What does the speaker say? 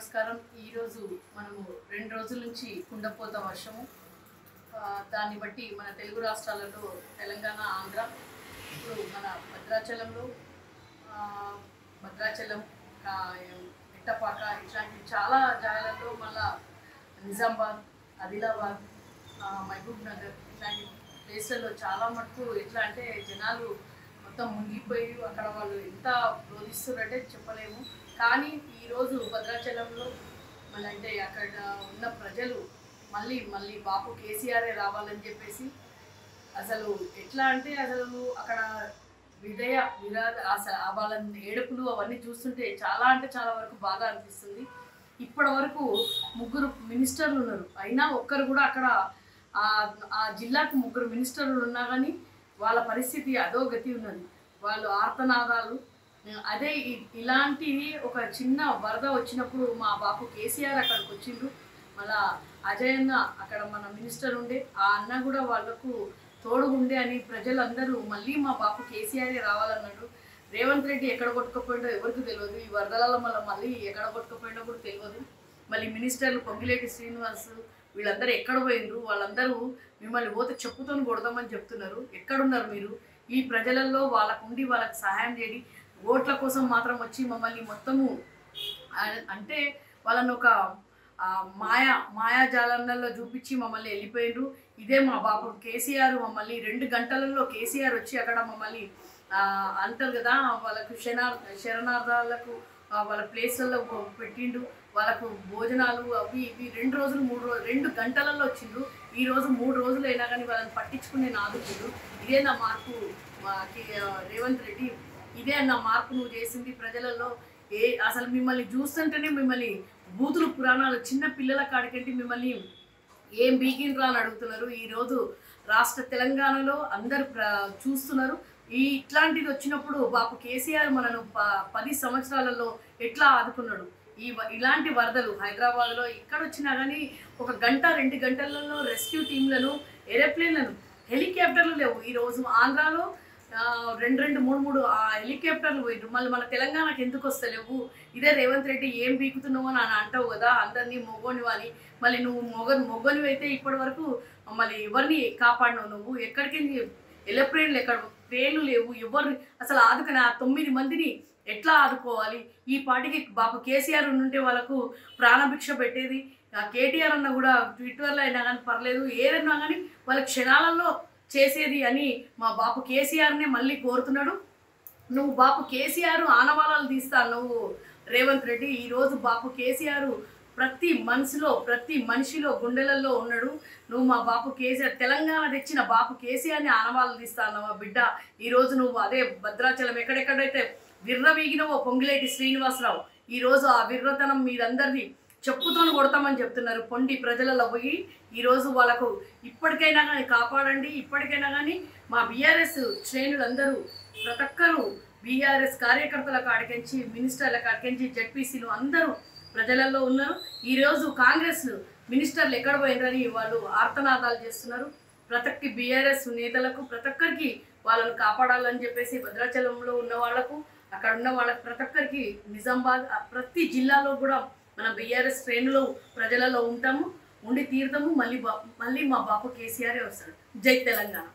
నమస్కారం ఈరోజు మనము రెండు రోజుల నుంచి కుండపోత వర్షము ఆ, దాన్ని బట్టి మన తెలుగు రాష్ట్రాలలో తెలంగాణ ఆంధ్ర ఇప్పుడు మన భద్రాచలంలో ఆ, భద్రాచలం ఆ, ఎట్టపాక ఇట్లాంటి చాలా జాగాలలో మళ్ళా నిజామాబాద్ ఆదిలాబాద్ ఆ, మహబూబ్ నగర్ ఇట్లాంటి ప్లేస్లలో చాలా మటుకు ఎట్లా అంటే జనాలు మొత్తం మునిగిపోయి అక్కడ వాళ్ళు ఎంత రోధిస్తున్నారంటే చెప్పలేము కానీ ఈరోజు భద్రాచలంలో మళ్ళీ అంటే అక్కడ ఉన్న ప్రజలు మళ్ళీ మళ్ళీ బాపు కేసీఆరే రావాలని చెప్పేసి అసలు ఎట్లా అంటే అసలు అక్కడ విదయ విరాద అసలు ఆ వాళ్ళ ఏడుపులు అవన్నీ చూస్తుంటే చాలా అంటే చాలా వరకు బాధ అనిపిస్తుంది ఇప్పటి వరకు ముగ్గురు మినిస్టర్లు ఉన్నారు అయినా ఒక్కరు కూడా అక్కడ ఆ ఆ జిల్లాకు ముగ్గురు మినిస్టర్లు ఉన్నా కానీ వాళ్ళ పరిస్థితి అదో గతి ఉన్నది వాళ్ళు ఆర్తనాదాలు అదే ఇ- ఇలాంటిది ఒక చిన్న వరద వచ్చినప్పుడు మా బాపు కేసీఆర్ అక్కడికి వచ్చిండ్రు మళ్ళా అజయ్ అన్న అక్కడ మన మినిస్టర్ ఉండే ఆ అన్న కూడా వాళ్ళకు తోడు ఉండే అని ప్రజలందరూ మళ్ళీ మా బాపు కేసీఆర్ రావాలన్నాడు రేవంత్ రెడ్డి ఎక్కడ కొట్టుకుపోయిండో ఎవరికి తెలియదు ఈ వరదలలో మళ్ళీ మళ్ళీ ఎక్కడ కొట్టుకుపోయిండో కూడా తెలియదు మళ్ళీ మినిస్టర్లు పొంగిలేటి శ్రీనివాస్ వీళ్ళందరూ ఎక్కడ పోయిండ్రు వాళ్ళందరూ మిమ్మల్ని పోతే చెప్పుతోని కొడదామని చెప్తున్నారు ఎక్కడున్నారు మీరు ఈ ప్రజలలో వాళ్ళకు ఉండి వాళ్ళకి సహాయం చేయండి ఓట్ల కోసం మాత్రం వచ్చి మమ్మల్ని మొత్తము ఆ- అంటే వాళ్ళని ఒక ఆ, మాయా మాయాజాలంలో చూపించి మమ్మల్ని వెళ్ళిపోయిండ్రు ఇదే మా బాబు కేసీఆర్ మమ్మల్ని రెండు గంటలలో కేసీఆర్ వచ్చి అక్కడ మమ్మల్ని ఆ, అంటారు కదా వాళ్ళకు శనార్ శరణార్థాలకు ఆ, వాళ్ళ ప్లేస్లలో పెట్టిండు వాళ్ళకు భోజనాలు అవి ఇవి రెండు రోజులు మూడు రోజులు రెండు గంటలలో వచ్చిండ్రు ఈ రోజు మూడు రోజులు అయినా కానీ వాళ్ళని పట్టించుకునే నాదుకుండు ఇదే నా మార్పు మా కే- రేవంత్ రెడ్డి ఇదే నా మార్పు నువ్వు చేసింది ప్రజలలో ఏ అసలు మిమ్మల్ని చూస్తుంటేనే మిమ్మల్ని బూతులు పురాణాలు చిన్న పిల్లల కాడికంటే మిమ్మల్ని ఏం బీకిండ్రా అని అడుగుతున్నారు ఈరోజు రాష్ట్ర తెలంగాణలో అందరు ప్ర చూస్తున్నారు ఈ ఇట్లాంటిది వచ్చినప్పుడు బాపు కేసీఆర్ మనను ప- పది సంవత్సరాలలో ఎట్లా ఆదుకున్నాడు ఈ వ- ఇలాంటి వరదలు హైదరాబాద్లో ఎక్కడ వచ్చినా కానీ ఒక గంట రెండు గంటలలో రెస్క్యూ టీంలను ఏరోప్లేన్లను హెలికాప్టర్లు లేవు ఈరోజు ఆంధ్రాలో ఆ, రెండు రెండు మూడు మూడు ఆ హెలికాప్టర్లు పోయిండ్రు మళ్ళీ మన తెలంగాణకి ఎందుకు వస్తలేవు ఇదే రేవంత్ రెడ్డి ఏం బీకుతున్నావు అని అని అంటావు కదా అందరినీ మొగ్గోనివి అని మళ్ళీ నువ్వు మొగ మొగ్గనివి అయితే ఇప్పటి వరకు మళ్ళీ ఎవరిని కాపాడినావు నువ్వు ఎక్కడికి ఎలప్రేన్లు ఎక్కడ ట్రైన్లు లేవు ఎవరు అసలు ఆదుకుని ఆ తొమ్మిది మందిని ఎట్లా ఆదుకోవాలి ఈ పాటికి బాపు కేసీఆర్ ఉంటే వాళ్ళకు ప్రాణభిక్ష పెట్టేది ఆ కేటీఆర్ అన్న కూడా ట్విట్టర్లో అయినా కానీ పర్లేదు ఏదన్నా కానీ వాళ్ళ క్షణాలలో చేసేది అని మా బాపు కేసీఆర్నే మళ్ళీ కోరుతున్నాడు నువ్వు బాపు కేసీఆర్ ఆనవాళాలు తీస్తా నువ్వు రేవంత్ రెడ్డి ఈరోజు బాపు కేసీఆర్ ప్రతి మనసులో ప్రతి మనిషిలో గుండెలలో ఉన్నాడు నువ్వు మా బాపు కేసీఆర్ తెలంగాణ తెచ్చిన బాపు కేసీఆర్ని ఆనవాళ్ళు తీస్తాను మా బిడ్డ ఈరోజు నువ్వు అదే భద్రాచలం ఎక్కడెక్కడైతే విర్రవీగినవో పొంగిలేటి శ్రీనివాసరావు ఈరోజు ఆ విర్రతనం మీరందరిది చెప్పుతోని కొడతామని చెప్తున్నారు పొండి ప్రజలలో పోయి ఈరోజు వాళ్ళకు ఇప్పటికైనా కానీ కాపాడండి ఇప్పటికైనా కానీ మా బీఆర్ఎస్ శ్రేణులందరూ ప్రతి ఒక్కరు బీఆర్ఎస్ కార్యకర్తల కాడికించి మినిస్టర్ల కాడికించి జడ్పీసీలు అందరూ ప్రజలలో ఉన్నారు ఈరోజు కాంగ్రెస్ మినిస్టర్లు ఎక్కడ పోయినరని వాళ్ళు ఆర్తనాదాలు చేస్తున్నారు ప్రతి ఒక్క బీఆర్ఎస్ నేతలకు ప్రతి ఒక్కరికి వాళ్ళను కాపాడాలని చెప్పేసి భద్రాచలంలో ఉన్న వాళ్ళకు అక్కడ ఉన్న వాళ్ళకి ప్రతి ఒక్కరికి నిజామాబాద్ ఆ ప్రతి జిల్లాలో కూడా మన బీఆర్ఎస్ శ్రేణులు ప్రజలలో ఉంటాము ఉండి తీరుతాము మళ్ళీ బా మళ్ళీ మా బాపు కేసీఆరే వస్తాడు జై తెలంగాణ